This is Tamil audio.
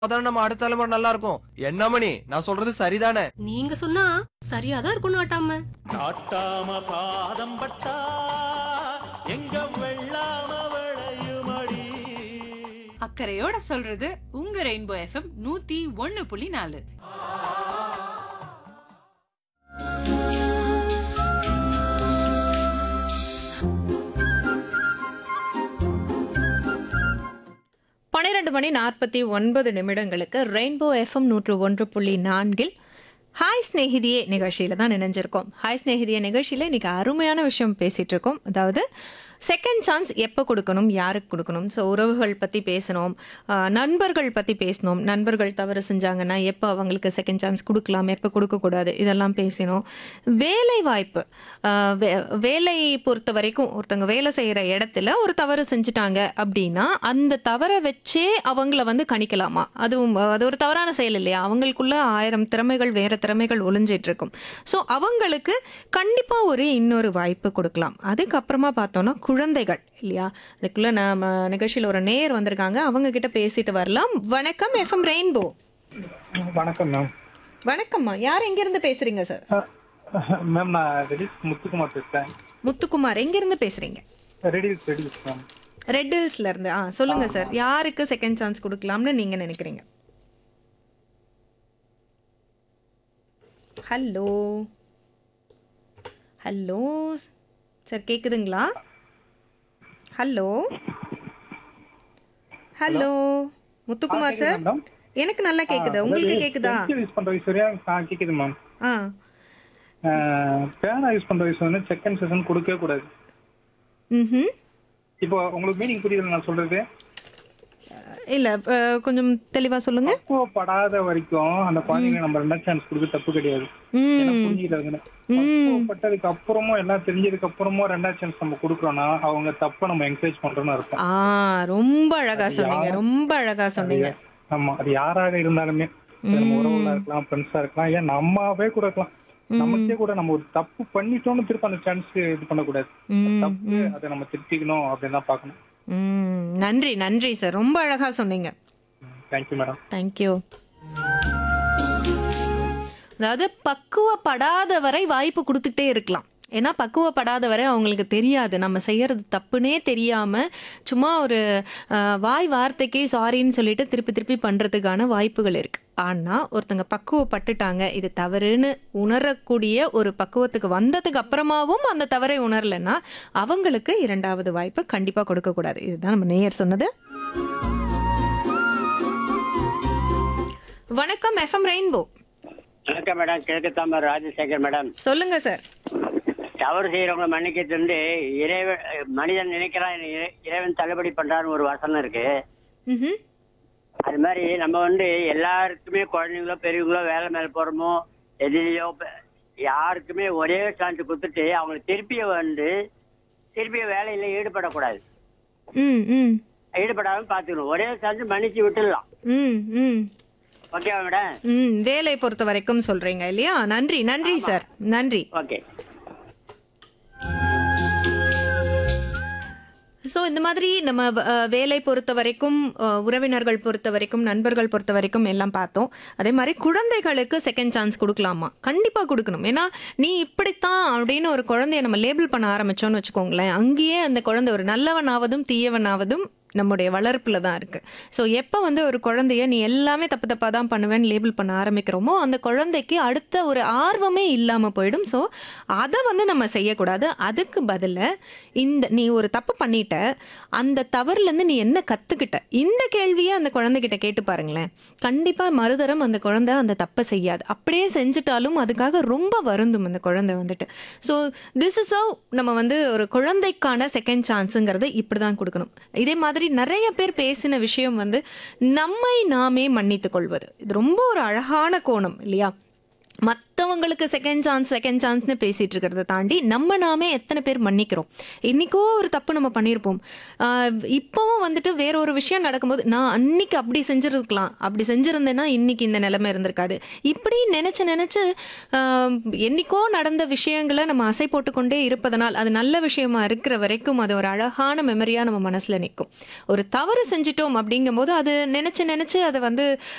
அதான் நம்ம அடுத்த தலைமுறை நல்லா இருக்கும் என்ன மணி நான் சொல்றது சரிதானே நீங்க சொன்னா சரியாதான் இருக்கும் நாட்டாம காட்டாம பாதம் பட்டா எங்க வெள்ளாம விளையுமடி அக்கறையோட சொல்றது உங்க ரெயின்போ எஃப்எம் நூத்தி ஒன்னு புள்ளி நாலு பன்னிரண்டு மணி நாற்பத்தி ஒன்பது நிமிடங்களுக்கு ரெயின்போ எஃப்எம் நூற்று ஒன்று புள்ளி நான்கில் ஹாய் ஸ்நேகிதியே நிகழ்ச்சியில் தான் நினைஞ்சிருக்கோம் ஹாய் ஸ்நேகிதியே நிகழ்ச்சியில் இன்னைக்கு அருமையான விஷயம் பேசிட்டு இருக்கோம் அதாவது செகண்ட் சான்ஸ் எப்போ கொடுக்கணும் யாருக்கு கொடுக்கணும் ஸோ உறவுகள் பற்றி பேசணும் ஆஹ் நண்பர்கள் பற்றி பேசணும் நண்பர்கள் தவறு செஞ்சாங்கன்னா எப்போ அவங்களுக்கு செகண்ட் சான்ஸ் கொடுக்கலாம் எப்போ கொடுக்கக்கூடாது இதெல்லாம் பேசினோம் வேலை வாய்ப்பு ஆஹ் வே- வேலை பொறுத்த வரைக்கும் ஒருத்தவங்க வேலை செய்கிற இடத்துல ஒரு தவறு செஞ்சுட்டாங்க அப்படின்னா அந்த தவறை வச்சே அவங்கள வந்து கணிக்கலாமா அதுவும் அது ஒரு தவறான செயல் இல்லையா அவங்களுக்குள்ள ஆயிரம் திறமைகள் வேற திறமைகள் ஒளிஞ்சிட்டு இருக்கும் ஸோ அவங்களுக்கு கண்டிப்பாக ஒரு இன்னொரு வாய்ப்பு கொடுக்கலாம் அதுக்கப்புறமா பார்த்தோம்னா குழந்தைகள் இல்லையா அதுக்குள்ள நம்ம நிகழ்ச்சியில் ஒரு நேர் வந்திருக்காங்க அவங்க கிட்ட பேசிட்டு வரலாம் வணக்கம் எஃப்எம் ரெயின்போ வணக்கம் மேம் வணக்கம்மா யார் எங்கேருந்து பேசுறீங்க சார் மேம் நான் ரெடிஸ் முத்துக்குமார் பேசுறேன் முத்துக்குமார் எங்கேருந்து பேசுறீங்க ரெடிஸ் ரெடிஸ் மேம் ரெட் ஹில்ஸ்ல இருந்து ஆ சொல்லுங்க சார் யாருக்கு செகண்ட் சான்ஸ் கொடுக்கலாம்னு நீங்க நினைக்கிறீங்க ஹலோ ஹலோ சார் கேக்குதுங்களா hello hello Muthukumar sir madam எனக்கு நல்லா கேக்குது உங்களுக்கு கேக்குதா யூஸ் பண்ற வயசு வரையா ஆ கேக்குது மேம் ஆ பேனா யூஸ் பண்ற வயசு வந்து செகண்ட் செஷன் கொடுக்கவே கூடாது ம் இப்போ உங்களுக்கு மீனிங் புரியுது நான் சொல்றது இல்ல அஹ், கொஞ்சம் தெளிவா சொல்லுங்க பக்குவப்படாத வரைக்கும் அந்த குழந்தைங்க நம்ம ரெண்டாம் சான்ஸ் கொடுக்க தப்பு கிடையாது ம் எனக்கு புரிஞ்சுக்கிறது பக்குவப்பட்டதுக்கு அப்புறமும் எல்லாம் தெரிஞ்சதுக்கு அப்புறமும் ரெண்டாம் சான்ஸ் நம்ம கொடுக்குறோம்னா அவங்க தப்ப நம்ம என்கரேஜ் பண்றோம்னு அர்த்தம் ஆ ரொம்ப அழகா சொன்னீங்க ரொம்ப அழகா சொன்னீங்க ஆமா அது யாராக இருந்தாலுமே அது நம்ம உறவுகளா இருக்கலாம் ஃப்ரெண்ட்ஸா இருக்கலாம் ஏன் நம்மாவே கூட இருக்கலாம் நமக்கே கூட நம்ம ஒரு தப்பு பண்ணிட்டோம்னு திருப்ப அந்த சான்ஸ் இது பண்ணக்கூடாது ம், தப்பு அதை நம்ம திருத்திக்கணும் அப்படின்னு தான் பார்க்கணும் ம், நன்றி நன்றி சார் ரொம்ப அழகா சொன்னீங்க தேங்க்யூ மேடம் தேங்க்யூ அதாவது பக்குவப்படாத வரை வாய்ப்பு கொடுத்துட்டே இருக்கலாம் ஏன்னா பக்குவப்படாத வரை அவங்களுக்கு தெரியாது நம்ம செய்யறது தப்புனே தெரியாம சும்மா ஒரு அஹ், வாய் வார்த்தைக்கே சாரின்னு சொல்லிட்டு திருப்பி திருப்பி பண்றதுக்கான வாய்ப்புகள் இருக்கு ஆனா ஒருத்தங்க பக்குவப்பட்டுட்டாங்க இது தவறுன்னு உணரக்கூடிய ஒரு பக்குவத்துக்கு வந்ததுக்கு அப்புறமாவும் அந்த தவறை உணரலைன்னா அவங்களுக்கு இரண்டாவது வாய்ப்பு கண்டிப்பா கொடுக்க கூடாது இதுதான் நம்ம நேயர் சொன்னது வணக்கம் எஃப்எம் ரெயின்போ வணக்கம் மேடம் கிழக்கு தாமர் ராஜசேகர் மேடம் சொல்லுங்க சார் தவறு செய்யறவங்க மன்னிக்கிறது வந்து இறைவன் மனிதன் நினைக்கிறான் இறை- இறைவன் தள்ளுபடி பண்றான்னு ஒரு வசனம் இருக்கு ம்ஹும். அது மாதிரி நம்ம வந்து எல்லாருக்குமே குழந்தைங்களோ பெரியவங்களோ வேலை மேல போறோமோ எதிலையோ ப- யாருக்குமே ஒரே சான்ஸ் கொடுத்துட்டு அவங்களை திருப்பிய வந்து திருப்பிய வேலையில ஈடுபடக்கூடாது ம் ம் ஈடுபடாம பாத்துக்கணும் ஒரே சான்ஸ் மன்னிச்சு விட்டுடலாம் ம் ம் ஓகேவா மேடம் ம் வேலை பொறுத்த வரைக்கும் சொல்றீங்க இல்லையா நன்றி நன்றி சார் நன்றி ஓகே ஸோ இந்த மாதிரி நம்ம அஹ், வேலை பொறுத்த வரைக்கும் அஹ், உறவினர்கள் பொறுத்த வரைக்கும் நண்பர்கள் பொறுத்த வரைக்கும் எல்லாம் பார்த்தோம் அதே மாதிரி குழந்தைகளுக்கு செகண்ட் சான்ஸ் கொடுக்கலாமா கண்டிப்பாக கொடுக்கணும் ஏன்னா நீ இப்படித்தான் அப்படின்னு ஒரு குழந்தைய நம்ம லேபிள் பண்ண ஆரம்பிச்சோம்னு வச்சுக்கோங்களேன் அங்கேயே அந்த குழந்தை ஒரு நல்லவனாவதும் தீயவனாவதும் நம்முடைய வளர்ப்புல தான் இருக்கு ஸோ எப்போ வந்து ஒரு குழந்தைய நீ எல்லாமே தப்பு தப்பாக தான் பண்ணுவேன்னு லேபிள் பண்ண ஆரம்பிக்கிறோமோ அந்த குழந்தைக்கு அடுத்த ஒரு ஆர்வமே இல்லாமல் போயிடும் ஸோ அதை வந்து நம்ம செய்யக்கூடாது அதுக்கு பதிலாக இந்த நீ ஒரு தப்பு பண்ணிட்ட அந்த தவறுலேருந்து நீ என்ன கற்றுக்கிட்ட இந்த கேள்வியை அந்த குழந்தைகிட்ட கேட்டு பாருங்களேன் கண்டிப்பாக மறுதரம் அந்த குழந்தை அந்த தப்பை செய்யாது அப்படியே செஞ்சுட்டாலும் அதுக்காக ரொம்ப வருந்தும் அந்த குழந்தை வந்துட்டு ஸோ திஸ் இஸ் how நம்ம வந்து ஒரு குழந்தைக்கான செகண்ட் சான்ஸுங்கிறத இப்படி தான் கொடுக்கணும் இதே மாதிரி நிறைய பேர் பேசின விஷயம் வந்து நம்மை நாமே மன்னித்துக் கொள்வது இது ரொம்ப ஒரு அழகான கோணம் இல்லையா மற்றவங்களுக்கு செகண்ட் சான்ஸ் செகண்ட் சான்ஸ்னு பேசிட்டு இருக்கிறத தாண்டி நம்ம நாமே எத்தனை பேர் மன்னிக்கிறோம் இன்னைக்கோ ஒரு தப்பு நம்ம பண்ணியிருப்போம் ஆஹ் இப்போவும் வந்துட்டு வேற ஒரு விஷயம் நடக்கும்போது நான் அன்னைக்கு அப்படி செஞ்சிருக்கலாம் அப்படி செஞ்சிருந்தேன்னா இன்னைக்கு இந்த நிலைமை இருந்திருக்காது இப்படி நினைச்சு நினைச்சு ஆஹ் என்னைக்கோ நடந்த விஷயங்களை நம்ம அசை போட்டுக்கொண்டே இருப்பதனால் அது நல்ல விஷயமா இருக்கிற வரைக்கும் அது ஒரு அழகான மெமரியா நம்ம மனசுல நிற்கும் ஒரு தவறு செஞ்சிட்டோம் அப்படிங்கும்போது அது நினைச்சு நினைச்சு அதை வந்து